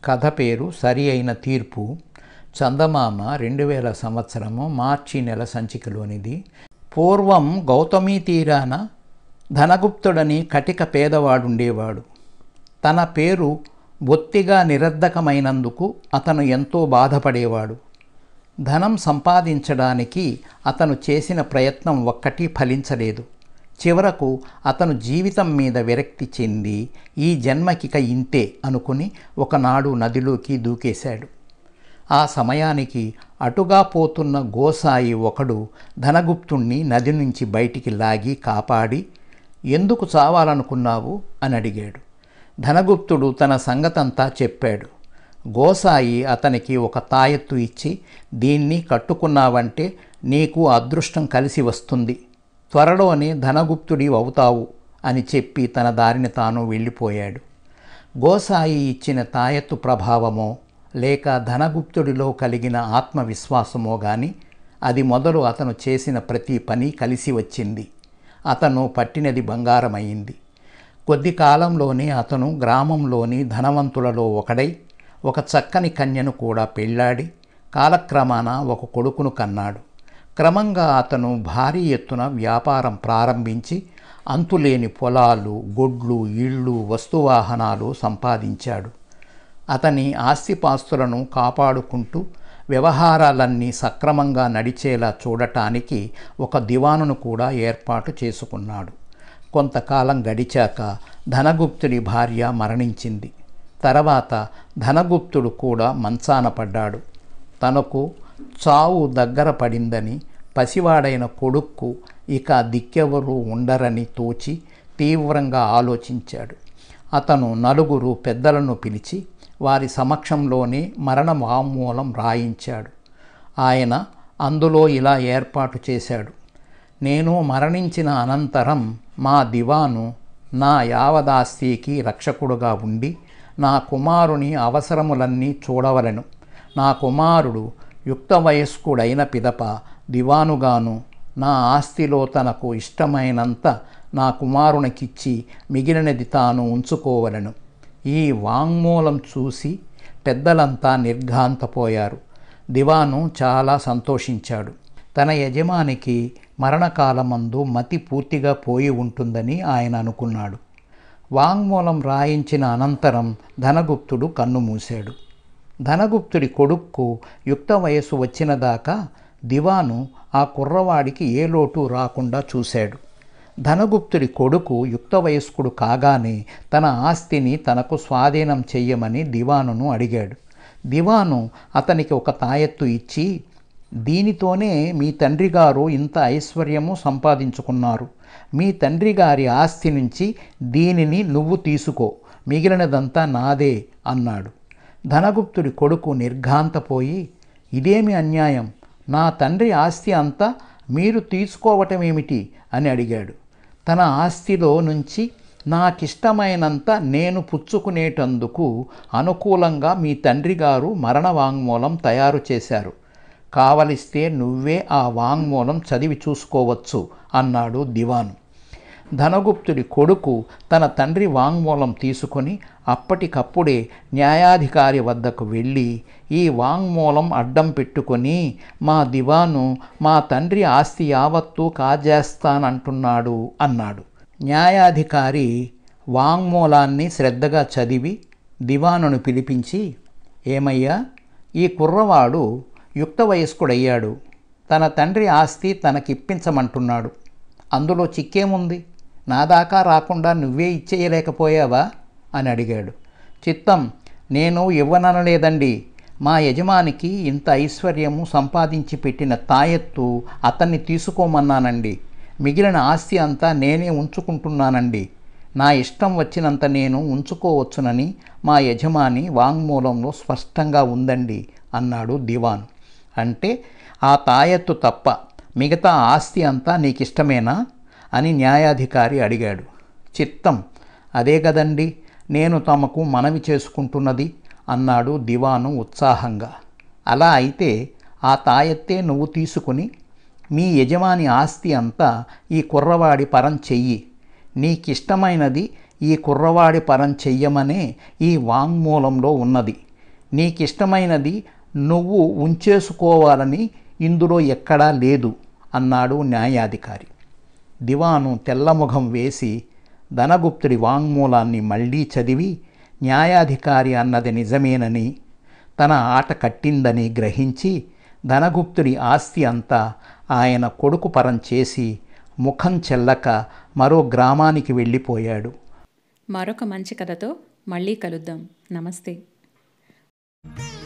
కథ పేరు సరి అయిన తీర్పు చందమామ రెండు వేల సంవత్సరము మార్చి నెల సంచికలోనిది పూర్వం గౌతమీ తీరాన ధనగుప్తుడని కటిక పేదవాడుండేవాడు తన పేరు బొత్తిగా నిరర్ధకమైనందుకు అతను ఎంతో బాధపడేవాడు ధనం సంపాదించడానికి అతను చేసిన ప్రయత్నం ఒక్కటి ఫలించలేదు చివరకు అతను జీవితం మీద విరక్తి చెంది ఈ జన్మకిక ఇంతే అనుకుని ఒకనాడు నదిలోకి దూకేశాడు ఆ సమయానికి అటుగా పోతున్న గోసాయి ఒకడు ధనగుప్తుణ్ణి నది నుంచి బయటికి లాగి కాపాడి ఎందుకు చావాలనుకున్నావు అని అడిగాడు ధనగుప్తుడు తన సంగతంతా చెప్పాడు గోసాయి అతనికి ఒక తాయెత్తు ఇచ్చి దీన్ని కట్టుకున్నావంటే నీకు అదృష్టం కలిసి వస్తుంది త్వరలోనే ధనగుప్తుడి అవుతావు అని చెప్పి తన దారిని తాను వెళ్ళిపోయాడు గోసాయి ఇచ్చిన తాయెత్తు ప్రభావమో లేక ధనగుప్తుడిలో కలిగిన ఆత్మవిశ్వాసమో గాని అది మొదలు అతను చేసిన ప్రతి పని కలిసి వచ్చింది అతను పట్టినది బంగారమైంది కొద్ది కాలంలోనే అతను గ్రామంలోని ధనవంతులలో ఒకడై ఒక చక్కని కన్యను కూడా పెళ్ళాడి కాలక్రమాన ఒక కొడుకును కన్నాడు క్రమంగా అతను భారీ ఎత్తున వ్యాపారం ప్రారంభించి అంతులేని పొలాలు గొడ్లు ఇళ్ళు వస్తువాహనాలు సంపాదించాడు అతని ఆస్తిపాస్తులను కాపాడుకుంటూ వ్యవహారాలన్నీ సక్రమంగా నడిచేలా చూడటానికి ఒక దివానును కూడా ఏర్పాటు చేసుకున్నాడు కొంతకాలం గడిచాక ధనగుప్తుడి భార్య మరణించింది తర్వాత ధనగుప్తుడు కూడా మంచాన పడ్డాడు తనకు చావు దగ్గర పడిందని పసివాడైన కొడుక్కు ఇక దిక్కెవరూ ఉండరని తోచి తీవ్రంగా ఆలోచించాడు అతను నలుగురు పెద్దలను పిలిచి వారి సమక్షంలోనే మరణ వాంగ్మూలం రాయించాడు ఆయన అందులో ఇలా ఏర్పాటు చేశాడు నేను మరణించిన అనంతరం మా దివాను నా యావదాస్తికి రక్షకుడుగా ఉండి నా కుమారుని అవసరములన్నీ చూడవలను నా కుమారుడు యుక్త వయస్కుడైన పిదప దివానుగాను నా ఆస్తిలో తనకు ఇష్టమైనంత నా కుమారునికిచ్చి మిగిలినది తాను ఉంచుకోవలను ఈ వాంగ్మూలం చూసి పెద్దలంతా నిర్ఘాంతపోయారు దివాను చాలా సంతోషించాడు తన యజమానికి మరణకాలమందు మతి పూర్తిగా పోయి ఉంటుందని ఆయన అనుకున్నాడు వాంగ్మూలం రాయించిన అనంతరం ధనగుప్తుడు కన్ను మూశాడు ధనగుప్తుడి కొడుక్కు యుక్త వయస్సు వచ్చిన దాకా దివాను ఆ కుర్రవాడికి ఏ లోటు రాకుండా చూశాడు ధనగుప్తుడి కొడుకు యుక్త వయస్కుడు కాగానే తన ఆస్తిని తనకు స్వాధీనం చెయ్యమని దివానును అడిగాడు దివాను అతనికి ఒక తాయెత్తు ఇచ్చి దీనితోనే మీ తండ్రి గారు ఇంత ఐశ్వర్యము సంపాదించుకున్నారు మీ తండ్రి గారి ఆస్తి నుంచి దీనిని నువ్వు తీసుకో మిగిలినదంతా నాదే అన్నాడు ధనగుప్తుడి కొడుకు నిర్ఘాంతపోయి ఇదేమి అన్యాయం నా తండ్రి ఆస్తి అంతా మీరు తీసుకోవటమేమిటి అని అడిగాడు తన ఆస్తిలో నుంచి నాకిష్టమైనంత నేను పుచ్చుకునేటందుకు అనుకూలంగా మీ తండ్రి గారు మరణ వాంగ్మూలం తయారు చేశారు కావలిస్తే నువ్వే ఆ వాంగ్మూలం చదివి చూసుకోవచ్చు అన్నాడు దివాను ధనగుప్తుడి కొడుకు తన తండ్రి వాంగ్మూలం తీసుకొని అప్పటికప్పుడే న్యాయాధికారి వద్దకు వెళ్ళి ఈ వాంగ్మూలం అడ్డం పెట్టుకొని మా దివాను మా తండ్రి ఆస్తి యావత్తూ కాజేస్తానంటున్నాడు అన్నాడు న్యాయాధికారి వాంగ్మూలాన్ని శ్రద్ధగా చదివి దివానును పిలిపించి ఏమయ్యా ఈ కుర్రవాడు యుక్త వయస్కుడయ్యాడు తన తండ్రి ఆస్తి తనకిప్పించమంటున్నాడు అందులో చిక్కేముంది నా దాకా రాకుండా నువ్వే ఇచ్చేయలేకపోయావా అని అడిగాడు చిత్తం నేను ఇవ్వననలేదండి మా యజమానికి ఇంత ఐశ్వర్యము సంపాదించి పెట్టిన తాయెత్తు అతన్ని తీసుకోమన్నానండి మిగిలిన ఆస్తి అంతా నేనే ఉంచుకుంటున్నానండి నా ఇష్టం వచ్చినంత నేను ఉంచుకోవచ్చునని మా యజమాని వాంగ్మూలంలో స్పష్టంగా ఉందండి అన్నాడు దివాన్ అంటే ఆ తాయెత్తు తప్ప మిగతా ఆస్తి అంతా నీకిష్టమేనా అని న్యాయాధికారి అడిగాడు చిత్తం అదే కదండి నేను తమకు మనవి చేసుకుంటున్నది అన్నాడు దివాను ఉత్సాహంగా అలా అయితే ఆ తాయెత్తే నువ్వు తీసుకుని మీ యజమాని ఆస్తి అంతా ఈ కుర్రవాడి పరం చెయ్యి నీకిష్టమైనది ఈ కుర్రవాడి పరం చెయ్యమనే ఈ వాంగ్మూలంలో ఉన్నది నీకిష్టమైనది నువ్వు ఉంచేసుకోవాలని ఇందులో ఎక్కడా లేదు అన్నాడు న్యాయాధికారి దివాను తెల్లముఖం వేసి ధనగుప్తుడి వాంగ్మూలాన్ని మళ్ళీ చదివి న్యాయాధికారి అన్నది నిజమేనని తన ఆట కట్టిందని గ్రహించి ధనగుప్తుడి ఆస్తి అంతా ఆయన కొడుకు పరం చేసి ముఖం చెల్లక మరో గ్రామానికి వెళ్ళిపోయాడు మరొక మంచి కథతో మళ్ళీ కలుద్దాం నమస్తే